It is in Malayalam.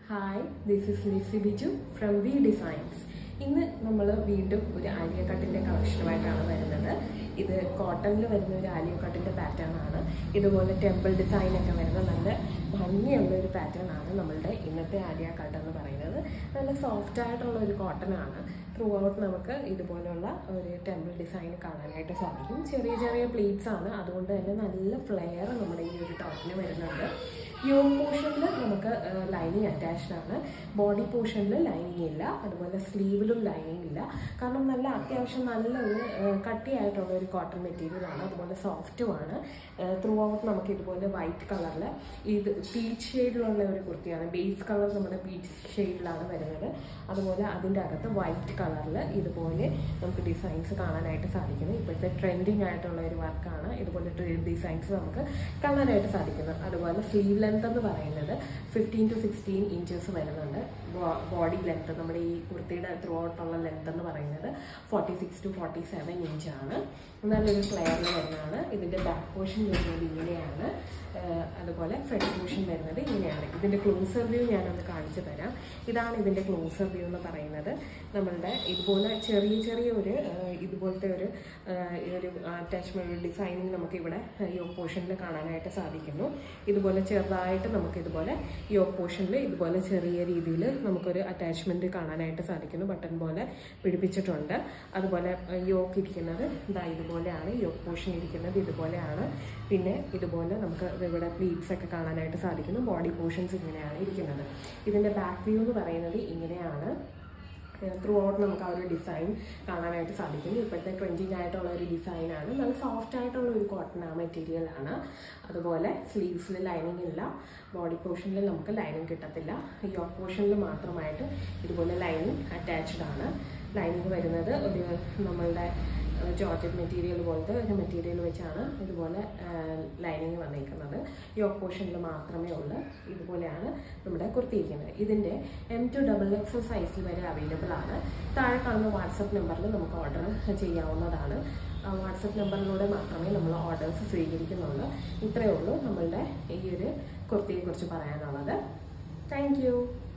hi this is Lissy Biju from V designs ഇന്ന് നമ്മൾ വീണ്ടും ഒരു ആലിയ കട്ടിൻ്റെ കളക്ഷനുമായിട്ടാണ് വരുന്നത് ഇത് കോട്ടണിൽ വരുന്ന ഒരു ആലിയ കട്ടിൻ്റെ പാറ്റേൺ ആണ് ഇതുപോലെ ടെമ്പിൾ ഡിസൈൻ ഒക്കെ വരുന്ന നല്ല ഭംഗിയുള്ള ഒരു പാറ്റേൺ ആണ് നമ്മളുടെ ഇന്നത്തെ ആലിയ കട്ട് എന്ന് പറയുന്നത് നല്ല സോഫ്റ്റ് ആയിട്ടുള്ള ഒരു കോട്ടൺ ആണ് ത്രൂ ഔട്ട് നമുക്ക് ഇതുപോലുള്ള ഒരു ടെമ്പിൾ ഡിസൈൻ കാണാനായിട്ട് സാധിക്കും ചെറിയ ചെറിയ പ്ലീറ്റ്സ് ആണ് അതുകൊണ്ട് തന്നെ നല്ല ഫ്ലെയർ നമ്മുടെ ഈ ഒരു ടോപ്പിന് വരുന്നുണ്ട് യോ പോർഷനിൽ നമുക്ക് ലൈനിങ് അറ്റാച്ച്ഡ് ആണ് ബോഡി പോർഷനിൽ ലൈനിങ് ഇല്ല അതുപോലെ സ്ലീവിലും ലൈനിങ് ഇല്ല കാരണം നല്ല അത്യാവശ്യം നല്ലൊരു കട്ടിയായിട്ടുള്ള ഒരു കോട്ടൺ മെറ്റീരിയൽ ആണ് അതുപോലെ സോഫ്റ്റും ആണ് ത്രൂ ഔട്ട് നമുക്ക് ഇതുപോലെ വൈറ്റ് കളറിൽ ഇത് പീച്ച് ഷെയ്ഡിലുള്ള ഒരു കുർത്തിയാണ് ബേസ് കളർ നമ്മുടെ പീച്ച് ഷെയ്ഡിലാണ് വരുന്നത് അതുപോലെ അതിൻ്റെ അകത്ത് വൈറ്റ് കളറിൽ ഇതുപോലെ നമുക്ക് ഡിസൈൻസ് കാണാനായിട്ട് സാധിക്കുന്നു ഇപ്പോഴത്തെ ട്രെൻഡിങ് ആയിട്ടുള്ള ഒരു വർക്കാണ് ഇതുപോലെ ഡിസൈൻസ് നമുക്ക് കാണാനായിട്ട് സാധിക്കുന്നത് അതുപോലെ സ്ലീവ് ലെങ്ത് എന്ന് പറയുന്നത് ഫിഫ്റ്റീൻ ടു സിക്സ്റ്റീൻ ഇഞ്ചസ് വരുന്നുണ്ട് ബോഡി ലെങ്ത് നമ്മുടെ ഈ കുർത്തിയുടെ ത്രൂ ഔട്ടുള്ള ലെങ്ത് എന്ന് പറയുന്നത് forty six to forty seven ഇഞ്ചാണ് നല്ലൊരു ഫ്ലെയറിൽ വരുന്നതാണ് ഇതിൻ്റെ ബാക്ക് പോർഷൻ വരുന്നത് ഇങ്ങനെയാണ് അതുപോലെ ഫ്രണ്ട് പോർഷൻ വരുന്നത് ഇങ്ങനെയാണ് ഇതിൻ്റെ ക്ലോസർ വ്യൂ ഞാനൊന്ന് കാണിച്ചു തരാം ഇതാണ് ഇതിൻ്റെ ക്ലോസർ വ്യൂ എന്ന് പറയുന്നത് നമ്മളുടെ ഇതുപോലെ ചെറിയ ചെറിയ ഒരു ഇതുപോലത്തെ ഒരു ഒരു അറ്റാച്ച്മെൻറ്റ് ഡിസൈനിങ് നമുക്ക് ഇവിടെ യോ പോർഷനിൽ കാണാനായിട്ട് സാധിക്കുന്നു ഇതുപോലെ ചെറുതായിട്ട് നമുക്ക് ഇതുപോലെ യോ പോർഷനിൽ ഇതുപോലെ ചെറിയ രീതിയിൽ നമുക്കൊരു അറ്റാച്ച്മെൻറ്റ് കാണാനായിട്ട് സാധിക്കുന്നു ബട്ടൺ പോലെ പിടിപ്പിച്ചിട്ടുണ്ട് അതുപോലെ യോക്ക് ഇരിക്കുന്നത് ഇതാ ഇതുപോലെയാണ് യോക്ക് പോർഷൻ ഇരിക്കുന്നത് ഇതുപോലെയാണ് പിന്നെ ഇതുപോലെ നമുക്ക് ഇവിടെ പ്ലീറ്റ്സ് ഒക്കെ കാണാനായിട്ട് സാധിക്കുന്നു ബോഡി പോർഷൻസ് ഇങ്ങനെയാണ് ഇരിക്കുന്നത് ഇതിൻ്റെ ബാക്ക് വ്യൂ എന്ന് പറയുന്നത് ഇങ്ങനെയാണ് ത്രൂ ഔട്ട് നമുക്ക് ആ ഒരു ഡിസൈൻ കാണാനായിട്ട് സാധിക്കും ഇപ്പോഴത്തെ ട്രെൻഡിങ് ആയിട്ടുള്ള ഒരു ഡിസൈനാണ് നല്ല സോഫ്റ്റ് ആയിട്ടുള്ള ഒരു കോട്ടൺ ആ മെറ്റീരിയൽ ആണ് അതുപോലെ സ്ലീവ്സിൽ ലൈനിങ് ഇല്ല ബോഡി പോർഷനിൽ നമുക്ക് ലൈനിങ് കിട്ടത്തില്ല യോക്ക് പോർഷനിൽ മാത്രമായിട്ട് ഇതുപോലെ ലൈനിങ് അറ്റാച്ച്ഡ് ആണ് ലൈനിങ് വരുന്നത് ഒരു നമ്മളുടെ ജോർജറ്റ് മെറ്റീരിയൽ പോലത്തെ ഒരു മെറ്റീരിയൽ വെച്ചാണ് ഇതുപോലെ ലൈനിങ് വന്നിരിക്കുന്നത് യോക്ക് പോർഷനിൽ മാത്രമേ ഉള്ളൂ ഇതുപോലെയാണ് നമ്മുടെ കുർത്തിയിരിക്കുന്നത് ഇതിൻ്റെ എം ടു ഡബിൾ എക്സ് സൈസിൽ വരെ അവൈലബിൾ ആണ് താഴെ കാണുന്ന വാട്സപ്പ് നമ്പറിൽ നമുക്ക് ഓർഡർ ചെയ്യാവുന്നതാണ് വാട്സപ്പ് നമ്പറിലൂടെ മാത്രമേ നമ്മൾ ഓർഡേഴ്സ് സ്വീകരിക്കുന്നുള്ളൂ ഇത്രയേ ഉള്ളൂ നമ്മളുടെ ഈ ഒരു കുർത്തിയെക്കുറിച്ച് പറയാനുള്ളത് താങ്ക്